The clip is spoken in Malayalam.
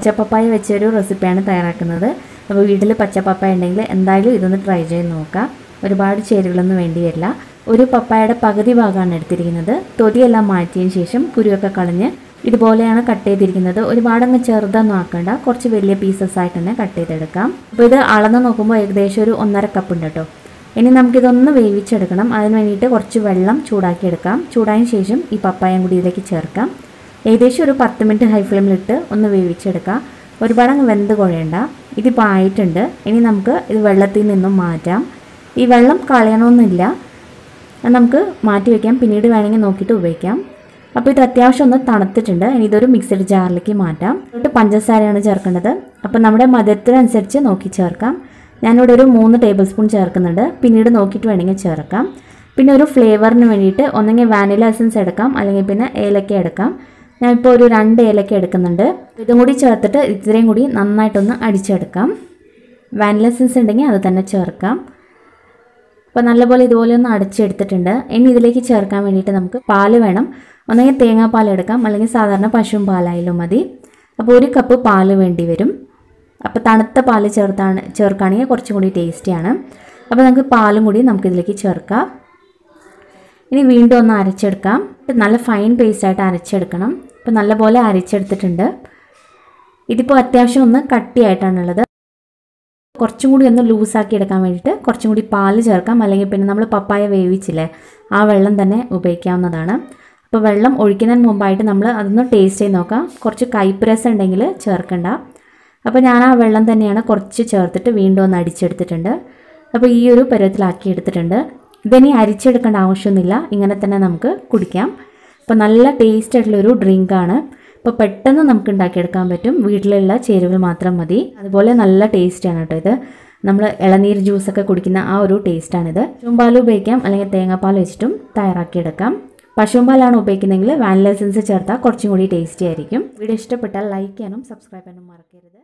പച്ചപ്പപ്പായ വെച്ചൊരു റെസിപ്പിയാണ് തയ്യാറാക്കുന്നത് അപ്പോൾ വീട്ടിൽ പച്ചപ്പപ്പായ ഉണ്ടെങ്കിൽ എന്തായാലും ഇതൊന്ന് ട്രൈ ചെയ്ത് നോക്കാം ഒരുപാട് ചേരുവകളൊന്നും വേണ്ടി വരില്ല ഒരു പപ്പായയുടെ പകുതി ഭാഗമാണ് എടുത്തിരിക്കുന്നത് തൊലിയെല്ലാം മാറ്റിയതിന് ശേഷം കുരുവൊക്കെ കളഞ്ഞ് ഇതുപോലെയാണ് കട്ട് ചെയ്തിരിക്കുന്നത് ഒരുപാടങ്ങ് ചെറുതൊന്നും ആക്കണ്ട കുറച്ച് വലിയ പീസസ് ആയിട്ട് തന്നെ കട്ട് ചെയ്തെടുക്കാം അപ്പോൾ ഇത് അളന്ന് നോക്കുമ്പോൾ ഏകദേശം ഒരു ഒന്നര കപ്പ് ഉണ്ട് കേട്ടോ ഇനി നമുക്കിതൊന്ന് വേവിച്ചെടുക്കണം അതിന് വേണ്ടിയിട്ട് കുറച്ച് വെള്ളം ചൂടാക്കി എടുക്കാം ചൂടായതിന് ശേഷം ഈ പപ്പായം കൂടി ഇതിലേക്ക് ചേർക്കാം ഏകദേശം ഒരു പത്ത് മിനിറ്റ് ഹൈ ഫ്ലെയിമിലിട്ട് ഒന്ന് വേവിച്ചെടുക്കാം ഒരുപാട് അങ്ങ് വെന്ത് കുഴയണ്ട ഇതിപ്പോൾ ആയിട്ടുണ്ട് ഇനി നമുക്ക് ഇത് വെള്ളത്തിൽ നിന്നും മാറ്റാം ഈ വെള്ളം കളയണമെന്നില്ല അത് നമുക്ക് മാറ്റി വയ്ക്കാം പിന്നീട് വേണമെങ്കിൽ നോക്കിയിട്ട് ഉപയോഗിക്കാം അപ്പോൾ ഇത് അത്യാവശ്യം ഒന്ന് തണുത്തിട്ടുണ്ട് ഇനി ഇതൊരു മിക്സഡ് ജാറിലേക്ക് മാറ്റാം എന്നിട്ട് പഞ്ചസാരയാണ് ചേർക്കേണ്ടത് അപ്പോൾ നമ്മുടെ മധുരത്തിനനുസരിച്ച് നോക്കി ചേർക്കാം ഞാനിവിടെ ഒരു മൂന്ന് ടേബിൾ സ്പൂൺ ചേർക്കുന്നുണ്ട് പിന്നീട് നോക്കിയിട്ട് വേണമെങ്കിൽ ചേർക്കാം പിന്നെ ഒരു ഫ്ലേവറിന് വേണ്ടിയിട്ട് ഒന്നെങ്കിൽ വാനില എസൻസ് എടുക്കാം അല്ലെങ്കിൽ പിന്നെ ഏലക്ക എടുക്കാം ഞാനിപ്പോൾ ഒരു രണ്ട് ഏലക്ക എടുക്കുന്നുണ്ട് ഇതും കൂടി ചേർത്തിട്ട് ഇത്രയും കൂടി നന്നായിട്ടൊന്ന് അടിച്ചെടുക്കാം വാനില എസൻസ് ഉണ്ടെങ്കിൽ അത് തന്നെ ചേർക്കാം അപ്പോൾ നല്ലപോലെ ഇതുപോലെ ഒന്ന് അടച്ചെടുത്തിട്ടുണ്ട് ഇനി ഇതിലേക്ക് ചേർക്കാൻ വേണ്ടിയിട്ട് നമുക്ക് പാല് വേണം ഒന്നെങ്കിൽ തേങ്ങാപ്പാൽ എടുക്കാം അല്ലെങ്കിൽ സാധാരണ പശുവും പാലായാലും മതി അപ്പോൾ ഒരു കപ്പ് പാല് വേണ്ടി വരും അപ്പോൾ തണുത്ത പാല് ചേർത്താണ് ചേർക്കുകയാണെങ്കിൽ കുറച്ചും കൂടി ടേസ്റ്റിയാണ് അപ്പോൾ നമുക്ക് പാലും കൂടി നമുക്കിതിലേക്ക് ചേർക്കാം ഇനി വീണ്ടും ഒന്ന് അരച്ചെടുക്കാം നല്ല ഫൈൻ പേസ്റ്റായിട്ട് അരച്ചെടുക്കണം ഇപ്പോൾ നല്ലപോലെ അരച്ചെടുത്തിട്ടുണ്ട് ഇതിപ്പോൾ അത്യാവശ്യം ഒന്ന് കട്ടിയായിട്ടാണുള്ളത് കുറച്ചും കൂടി ഒന്ന് ലൂസാക്കി എടുക്കാൻ വേണ്ടിയിട്ട് കുറച്ചും കൂടി പാല് ചേർക്കാം അല്ലെങ്കിൽ പിന്നെ നമ്മൾ പപ്പായ വേവിച്ചില്ലേ ആ വെള്ളം തന്നെ ഉപയോഗിക്കാവുന്നതാണ് അപ്പോൾ വെള്ളം ഒഴിക്കുന്നതിന് മുമ്പായിട്ട് നമ്മൾ അതൊന്ന് ടേസ്റ്റ് ചെയ്ത് നോക്കാം കുറച്ച് കയ്പ്പ് രസം ഉണ്ടെങ്കിൽ ചേർക്കണ്ട അപ്പോൾ ഞാൻ ആ വെള്ളം തന്നെയാണ് കുറച്ച് ചേർത്തിട്ട് വീണ്ടും ഒന്ന് അടിച്ചെടുത്തിട്ടുണ്ട് അപ്പോൾ ഈ ഒരു പരുവത്തിലാക്കി എടുത്തിട്ടുണ്ട് ഇതിനി അരിച്ചെടുക്കേണ്ട ആവശ്യമൊന്നുമില്ല ഇങ്ങനെ തന്നെ നമുക്ക് കുടിക്കാം അപ്പോൾ നല്ല ടേസ്റ്റ് ആയിട്ടുള്ളൊരു ഡ്രിങ്കാണ് അപ്പോൾ പെട്ടെന്ന് നമുക്ക് ഉണ്ടാക്കിയെടുക്കാൻ പറ്റും വീട്ടിലുള്ള ചേരുവകൾ മാത്രം മതി അതുപോലെ നല്ല ടേസ്റ്റാണ് കേട്ടോ ഇത് നമ്മൾ ഇളനീർ ജ്യൂസൊക്കെ കുടിക്കുന്ന ആ ഒരു ടേസ്റ്റാണിത് പശുമ്പാൽ ഉപയോഗിക്കാം അല്ലെങ്കിൽ തേങ്ങാപ്പാൽ വെച്ചിട്ടും തയ്യാറാക്കിയെടുക്കാം പശുമ്പാലാണ് ഉപയോഗിക്കുന്നതെങ്കിൽ വാനില എസൻസ് ചേർത്താൽ കുറച്ചും കൂടി ടേസ്റ്റി ആയിരിക്കും വീഡിയോ ഇഷ്ടപ്പെട്ടാൽ ലൈക്ക് ചെയ്യാനും സബ്സ്ക്രൈബ് ചെയ്യാനും മറക്കരുത്